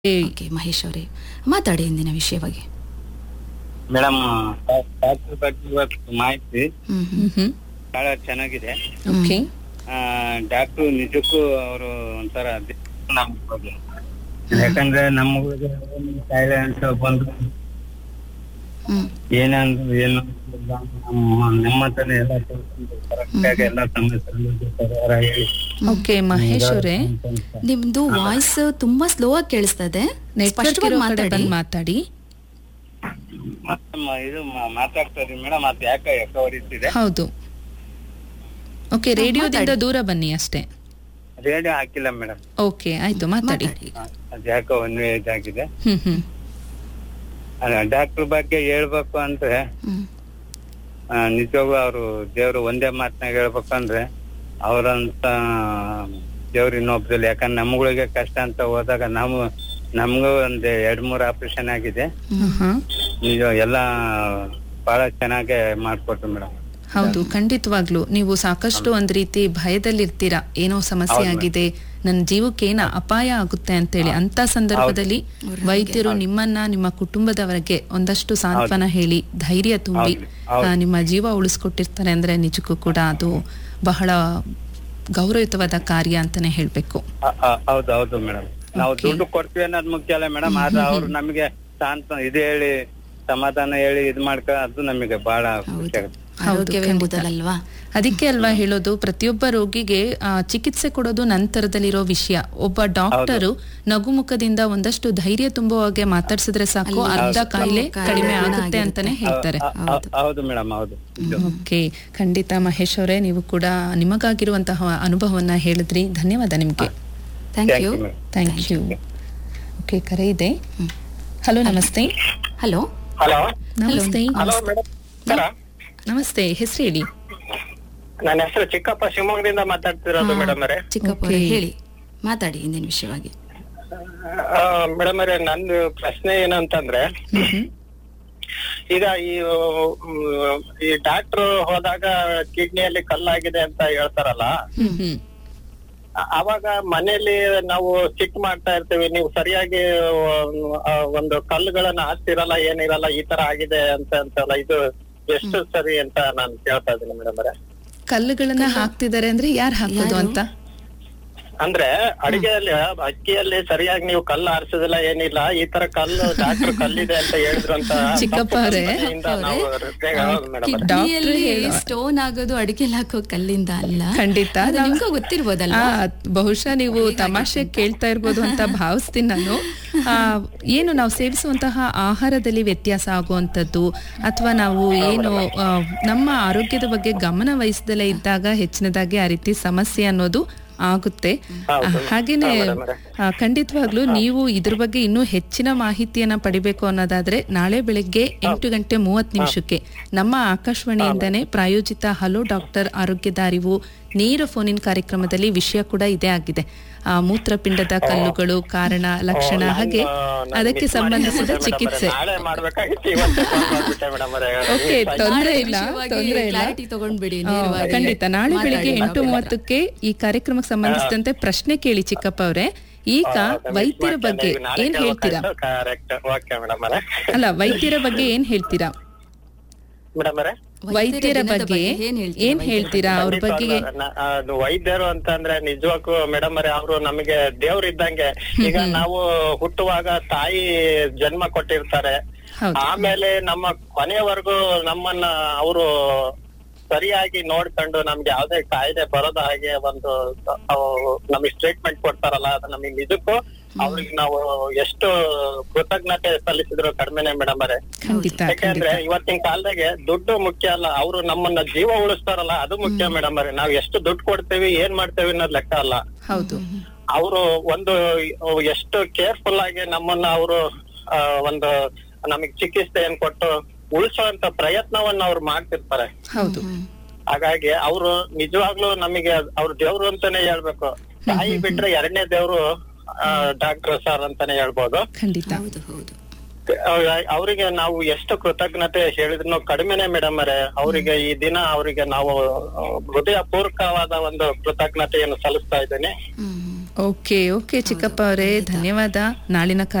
Okay Mahesh ಅವರೇ ಮಾತಾಡಿ ಇಂದಿನ ವಿಷಯವಾಗಿ ಮೇಡಮ್ ಡಾಕ್ಟರ್ ಬಗ್ಗೆ ಇವತ್ತು ಮಾಹಿತಿ ಹ್ಮ್ ಹ್ಮ್. ಹ್ಮ್ ಬಹಳ ಚೆನ್ನಾಗಿದೆ ಓಕೆ ಡಾಕ್ಟರ್ ನಿಜಕ್ಕೂ ಅವರು ಒಂಥರ ದೇ- ನಮ್ಮ ಬಗ್ಗೆ ಯಾಕಂದ್ರೆ ನಮ್ಗೆ ಕಾಯಿಲೆ ಅಂತ ಬಂದು ಹ್ಮ್ ಏನಂದ್ರು ಏನು ಇಲ್ಲ, ನಮ್ಮ ನಮ್ಮ ಹತ್ರನೇ ಎಲ್ಲ ತಿಳ್ಕೊಂಡು correct ಆಗಿ ಎಲ್ಲ ಸಮಸ್ಯೆ ಪರಿಹಾರ ಹೇಳಿ ಓಕೆ ಮಹೇಶ್ ಅವರೇ ನಿಮ್ದು ವಾಯ್ಸ್ ತುಂಬಾ ಸ್ಲೋ ಆಗಿ ಕೇಳಿಸ್ತಾ ಇದೆ ನೆಟ್ವರ್ಕ್ ಸ್ಪಷ್ಟವಾಗಿ ಇರೋ ಕಡೆ ಮಾತಾಡಿ ಬಂದು ಮಾತಾಡಿ ಮತ್ತೆ ಮ- ಇದು ಮ- ಮಾತಾಡ್ತಾ ಇದೀವಿ ಮೇಡಮ್ ಅದು ಯಾಕೆ ಯಾಕೆ ಹೊಡಿತಿದೆ ಹೌದು ಓಕೆ ರೇಡಿಯೋದಿಂದ ಮಾತಾಡಿ. ದೂರ ಬನ್ನಿ ಅಷ್ಟೇ ರೇಡಿಯೋ ಹಾಕಿಲ್ಲ ಮೇಡಮ್ ಓಕೆ ಆಯ್ತು ಮಾತಾಡಿ ಮಾತಾಡಿ ಅದು ಯಾಕೋ ಒಂದು ಇದಾಗಿದೆ ಹ್ಮ್ ಹ್ಮ್ ಡಾಕ್ಟರ್ ಬಗ್ಗೆ ಹೇಳ್ಬೇಕು ಅಂದ್ರೆ ಹ್ಮ್ ಆ, ನಿಜವಾಗೂ ಅವರು ದೇವ್ರು ಒಂದೇ ಮಾತನಾಗ ಹೇಳ್ಬೇಕಂದ್ರೆ ಅವ್ರಂತ ದೇವ್ರು ಇನ್ನೊಬ್ರಲ್ಲಿ ಯಾಕಂದ್ರೆ ನಮ್ಗಳಿಗೆ ಕಷ್ಟ ಅಂತ ಹೋದಾಗ ನಾವು ನಮ್ಗೂ ಒಂದ್ ಎರಡ್ ಮೂರ್ ಆಪರೇಷನ್ ಆಗಿದೆ ಹಾ ನಿಜ ಎಲ್ಲ ಬಹಳ ಚೆನ್ನಾಗೆ ಮಾಡ್ಕೊಟ್ರು ಮೇಡಮ್ ಹೌದು ಖಂಡಿತವಾಗ್ಲು ನೀವು ಸಾಕಷ್ಟು ಒಂದ್ ರೀತಿ ಭಯದಲ್ಲಿರ್ತೀರಾ ಏನೋ ಸಮಸ್ಯೆ ಹೌದು ಆಗಿದೆ ನನ್ನ ಜೀವಕ್ಕೆ ಏನ ಅಪಾಯ ಆಗುತ್ತೆ ಅಂತೇಳಿ ಅಂತ ಸಂದರ್ಭದಲ್ಲಿ ವೈದ್ಯರು ನಿಮ್ಮನ್ನ ನಿಮ್ಮ ಕುಟುಂಬದವರಿಗೆ ಒಂದಷ್ಟು ಸಾಂತ್ವನ ಹೇಳಿ ಧೈರ್ಯ ತುಂಬಿ ಹೌದು, ಹೌದು. ಆ, ನಿಮ್ಮ ಜೀವ ಉಳಿಸ್ಕೊಟ್ಟಿರ್ತಾರೆ ಅಂದ್ರೆ ನಿಜಕ್ಕೂ ಕೂಡ ಅದು ಬಹಳ ಗೌರವಯುತವಾದ ಕಾರ್ಯ ಅಂತಾನೆ ಹೇಳ್ಬೇಕು ಆ- ಆ- ಹೌದು ಹೌದು ಮೇಡಮ್ ನಾವು Okay. ದುಡ್ಡು ಕೊಡ್ತೀವಿ ಅನ್ನೋದು ಮುಖ್ಯ ಅಲ್ಲ ಮೇಡಮ್ ಆದ್ರೆ ಅವ್ರು ನಮಗೆ ಶಾಂತ ಇದು ಹೇಳಿ ಸಮಾಧಾನ ಹೇಳಿ ಇದ್ ಮಾಡ್ಕ ಅದು ನಮಗೆ ಬಹಳ ಖುಷಿ ಆಗುತ್ತೆ ಹೌದು, ಆರೋಗ್ಯವೇ ಖಂಡಿತ. ಮೊದಲಲ್ವಾ ಅದಕ್ಕೆ ಅಲ್ವಾ ಹೇಳೋದು ಪ್ರತಿಯೊಬ್ಬ ರೋಗಿಗೆ ಆ, ಚಿಕಿತ್ಸೆ ಕೊಡೋದು ನಂತರದಲ್ಲಿರೋ ವಿಷಯ ಒಬ್ಬ ಡಾಕ್ಟರು ನಗುಮುಖದಿಂದ ಒಂದಷ್ಟು ಧೈರ್ಯ ತುಂಬುವ ಹಾಗೆ ಮಾತಾಡ್ಸಿದ್ರೆ ಸಾಕು ಅಲ್ಲಿ ಅರ್ಧ ಹೌದು. ಕಾಯಿಲೆ ಕಾಯಿಲೆ ಕಡಿಮೆ ಗುಣ ಆಗುತ್ತೆ ಆಗಿರುತ್ತೆ. ಅಂತಾನೆ ಹೇಳ್ತಾರೆ ಆ- ಆ- ಹೌದು ಮೇಡಮ್ ಹೌದು ಇದು. ಓಕೆ ಖಂಡಿತ ಮಹೇಶ್ ಅವರೇ ನೀವು ಕೂಡ ನಿಮಗಾಗಿರುವಂತಹ ಅನುಭವವನ್ನ ಹೇಳಿದ್ರಿ ಧನ್ಯವಾದ ನಿಮ್ಗೆ thank Thank you you, madam. Thank you okay ಕರೆ ಇದೆ ಹಲೋ ನಮಸ್ತೆ ಹಲೋ ಹಲೋ ನಮಸ್ತೆ ಹಲೋ ಮೇಡಮ್ ಸರ ನಮಸ್ತೆ ಹೆಸರು ಹೇಳಿ ನನ್ನ ಹೆಸರು ಚಿಕ್ಕಪ್ಪ ಶಿವಮೊಗ್ಗದಿಂದ ಮಾತಾಡ್ತಿರೋದು ಮೇಡಮ್ ಅವರೇ ಚಿಕ್ಕಪ್ಪ ಅವರೇ, Okay. ಹೇಳಿ ಮಾತಾಡಿ ಇಂದಿನ ವಿಷಯವಾಗಿ ಮೇಡಮ್ ಅವರೇ ನಂದು ಪ್ರಶ್ನೆ ಏನಂತಂದ್ರೆ ಹ್ಮ್ ಹ್ಮ್. ಈಗ ಈ ಮ್, ಈ ಡಾಕ್ಟರ್ ಹೋದಾಗ ಕಿಡ್ನಿಯಲ್ಲಿ ಕಲ್ಲಾಗಿದೆ ಅಂತ ಹೇಳ್ತಾರಲ್ಲ ಹ್ಮ್ ಹ್ಮ್ ಆ- ಅವಾಗ ಮನೆಯಲ್ಲಿ ನಾವು ಚೆಕ್ ಮಾಡ್ತಾ ಇರ್ತೀವಿ ನೀವು ಸರಿಯಾಗಿ ಆ, ಒಂದು ಕಲ್ಲುಗಳನ್ನ ಹಾಕ್ತಿರಲ್ಲ ಏನಿರಲ್ಲ ಈ ತರ ಆಗಿದೆ ಅಂತ ಅಂತಲ್ಲ ಇದು ಎಷ್ಟು ಸರಿ ಅಂತ ನಾನು ಕೇಳ್ತಾ ಇದ್ದೀನಿ ಮೇಡಮ್ ಅವರೇ ಕಲ್ಲುಗಳನ್ನ ಹಾಕ್ತಿದ್ದಾರೆ ಅಂದ್ರೆ ಯಾರು ಹಾಕೋದು ಯಾರು? ಅಂತ ಅಂದ್ರೆ ಅಡಿಗೆಯಲ್ಲಿ ಅಕ್ಕಿಯಲ್ಲಿ ಸರಿಯಾಗಿ ನೀವು ಕಲ್ಲು ಆರಿಸೋದಿಲ್ಲ ಏನಿಲ್ಲ ಈ ತರ ಕಲ್ಲು ಡಾಕ್ಟರ್ ಕಲ್ಲಿದೆ ಅಂತ ಹೇಳಿದ್ರು ಅಂತ ಚಿಕ್ಕಪ್ಪ ಅವ್ರೆ, ತಪ್ಪಿನಿಂದ ನಾವು ಹೌದು ಮೇಡಮ್ ಅವ್ರೆ. ಕಿಡ್ನಿಯಲ್ಲಿ ಹೇಳೋ- ಸ್ಟೋನ್ ಆಗೋದು ಅಡಿಗೆಲ್ ಹಾಕೋ ಕಲ್ಲಿಂದ ಅಲ್ಲ ಖಂಡಿತ ಅದು ನಾವು- ನಿಮ್ಗೂ ಗೊತ್ತಿರ್ಬೋದಲ್ವಾ ಆ, ಬಹುಶಃ ನೀವು ತಮಾಷೆ ಕೇಳ್ತಾ ಇರ್ಬೋದು ಅಂತ ಭಾವಿಸ್ತೀನಿ ನಾನು ಆ, ಏನು ನಾವು ಸೇವಿಸುವಂತಹ ಆಹಾರದಲ್ಲಿ ವ್ಯತ್ಯಾಸ ಆಗುವಂಥದ್ದು ಅಥವಾ ನಾವು ಏನು ಆ, ನಮ್ಮ ಆರೋಗ್ಯದ ಬಗ್ಗೆ ಗಮನ ವಹಿಸದಲ್ಲೇ ಇದ್ದಾಗ ಹೆಚ್ಚಿನದಾಗಿ ಆ ರೀತಿ ಸಮಸ್ಯೆ ಅನ್ನೋದು ಆಗುತ್ತೆ ಹೌದು. ಹಾಗೇನೆ ಹಾ, madam ಅವರೇ. ಆ, ಖಂಡಿತವಾಗ್ಲೂ ನೀವು ಇದ್ರ ಬಗ್ಗೆ ಇನ್ನೂ ಹೆಚ್ಚಿನ ಮಾಹಿತಿಯನ್ನ ಪಡಿಬೇಕು ಅನ್ನೋದಾದ್ರೆ ನಾಳೆ ಬೆಳಗ್ಗೆ ಎಂಟು ಗಂಟೆ ಮೂವತ್ತು ನಿಮಿಷಕ್ಕೆ ನಮ್ಮ ಆಕಾಶವಾಣಿಯಿಂದನೇ ಪ್ರಾಯೋಜಿತ ಹಲೋ ಡಾಕ್ಟರ್ ಆರೋಗ್ಯದ ಅರಿವು ನೇರ ಫೋನಿನ್ ಕಾರ್ಯಕ್ರಮದಲ್ಲಿ ವಿಷಯ ಕೂಡ ಇದೇ ಆಗಿದೆ ಆ ಮೂತ್ರಪಿಂಡದ ಕಲ್ಲುಗಳು ಕಾರಣ ಲಕ್ಷಣ ನಾನು- ಹಾಗೆ ನಾನು ಅದಕ್ಕೆ miss ಸಂಬಂಧಿಸಿದ ಮಾಡಿದ್ದೆ madam ಚಿಕಿತ್ಸೆ ಅವರೇ. ನಾಳೆ ಮಾಡ್ಬೇಕಾಗಿತ್ತು ಇವತ್ತೇ call ಮಾಡ್ಬಿಟ್ಟೆ madam ಅವರೇ. ಓಕೆ ತೊಂದ್ರೆ ನಾಳೆ ಇಲ್ಲ ವಿಷಯವಾಗಿ ತೊಂದ್ರೆ ಇಲ್ಲ clarity ತಗೊಂಡ್ಬಿಡಿ ಆ, ನೇರವಾಗಿ. ಖಂಡಿತ ನಾಳೆ ಮಾತಾಡಿ ಬೆಳಿಗ್ಗೆ ಎಂಟು ನಾವು ಮೂವತ್ತಕ್ಕೆ ಈ ಕಾರ್ಯಕ್ರಮಕ್ಕೆ ಸಂಬಂಧಿಸಿದಂತೆ ಪ್ರಶ್ನೆ ಕೇಳಿ ಚಿಕ್ಕಪ್ಪ ಅವರೇ ಈಗ ಹೌದಾ, miss ವೈದ್ಯರ ಮಾಡ್ಕೊಂಡೆ. ಬಗ್ಗೆ ಈಗ ನಾಳೆ ಏನ್ ಹೇಳ್ತೀರಾ ಕೇಳ್ಬೇಕಾಯ್ತು. Correct. Okay madam ಅವರೇ. ಅಲ್ಲ ವೈದ್ಯರ ಬಗ್ಗೆ ಏನ್ ಹೇಳ್ತೀರಾ madam ಅವರೇ? ವೈದ್ಯರ ದಿನದ ಬಗ್ಗೆ ಏನ್ ಹೇಳ್ತೀರಾ ಏನ್ ವೈದ್ಯರ ಹೇಳ್ತೀರಾ ಅವ್ರ ಬಗ್ಗೆ ಖಂಡಿತವಾಗ್ಲೂ ನ- ಅದು ವೈದ್ಯರು ಅಂತಂದ್ರೆ ನಿಜವಾಗೂ ಮೇಡಮ್ ಅವರೇ ಅವರು ನಮಗೆ ದೇವ್ರ ಇದ್ದಂಗೆ ಈಗ ನಾವು ಹುಟ್ಟುವಾಗ ತಾಯಿ ಜನ್ಮ ಕೊಟ್ಟಿರ್ತಾರೆ ಹೌದು ಆಮೇಲೆ ನಮ್ಮ ಕೊನೆಯವರೆಗೂ ನಮ್ಮನ್ನ ಅವರು ಸರಿಯಾಗಿ ನೋಡ್ಕೊಂಡು ನಮ್ಗೆ ಯಾವ್ದೇ ಕಾಯಿಲೆ ಬರದ ಹಾಗೆ ಒಂದು ಅವ್- ನಮಗೆ ಟ್ರೀಟ್ಮೆಂಟ್ ಕೊಡ್ತಾರಲ್ಲ ಅದು ನಮಗೆ ನಿಜಕ್ಕೂ ಅವ್ರಿಗೆ ನಾವು ಎಷ್ಟು ಕೃತಜ್ಞತೆ ಸಲ್ಲಿಸಿದ್ರು ಕಡಿಮೆನೆ ಮೇಡಮ್ ಅವರೇ ಖಂಡಿತ ಖಂಡಿತ ಯಾಕಂದ್ರೆ ಇವತ್ತಿನ ಕಾಲದಾಗೆ ದುಡ್ಡು ಮುಖ್ಯ ಅಲ್ಲ ಅವರು ನಮ್ಮನ್ನ ಜೀವ ಉಳಿಸ್ತಾರಲ್ಲ ಅದು ಮುಖ್ಯ ಮೇಡಮ್ ಅವ್ರೆ ನಾವ್ ಎಷ್ಟು ದುಡ್ಡು ಕೊಡ್ತೇವಿ ಏನ್ ಮಾಡ್ತೇವಿ ಅನ್ನೋದ್ ಲೆಕ್ಕ ಅಲ್ಲ ಹೌದು ಅವರು ಒಂದು ಎಷ್ಟು ಕೇರ್ಫುಲ್ ಆಗಿ ನಮ್ಮನ್ನ ಅವರು ಒಂದು ನಮಗ್ ಚಿಕಿತ್ಸೆಯನ್ನು ಕೊಟ್ಟು ಉಳಿಸುವಂತ ಪ್ರಯತ್ನವನ್ನ ಅವ್ರು ಮಾಡ್ತಿರ್ತಾರೆ ಹೌದು ಹಾಗಾಗಿ ಅವರು ನಿಜವಾಗ್ಲೂ ನಮಗೆ ಅವ್ರ ದೇವ್ರು ಅಂತಾನೆ ಹೇಳ್ಬೇಕು ತಾಯಿ ಬಿಟ್ರೆ ಎರಡನೇ ದೇವ್ರು ಡಾಕ್ಟರ್ ಸರ್ ಅಂತಾನೆ ಹೇಳ್ಬೋದು ಖಂಡಿತ ಹೌದು ಹೌದು ಅವರಿಗೆ ನಾವು ಎಷ್ಟು ಕೃತಜ್ಞತೆ ಹೇಳಿದ್ರು ಕಡಿಮೆನೆ ಮೇಡಮ್ ಅವರೇ ಅವರಿಗೆ ಈ ದಿನ ಅವರಿಗೆ ನಾವು ಹೃದಯ ಪೂರ್ವಕವಾದ ಒಂದು ಕೃತಜ್ಞತೆಯನ್ನು ಸಲ್ಲಿಸ್ತಾ ಇದ್ದೇನೆ ಹ್ಮ್ ಓಕೆ ಓಕೆ ಚಿಕ್ಕಪ್ಪ ಅವರೇ ಧನ್ಯವಾದ ನಾಳಿನ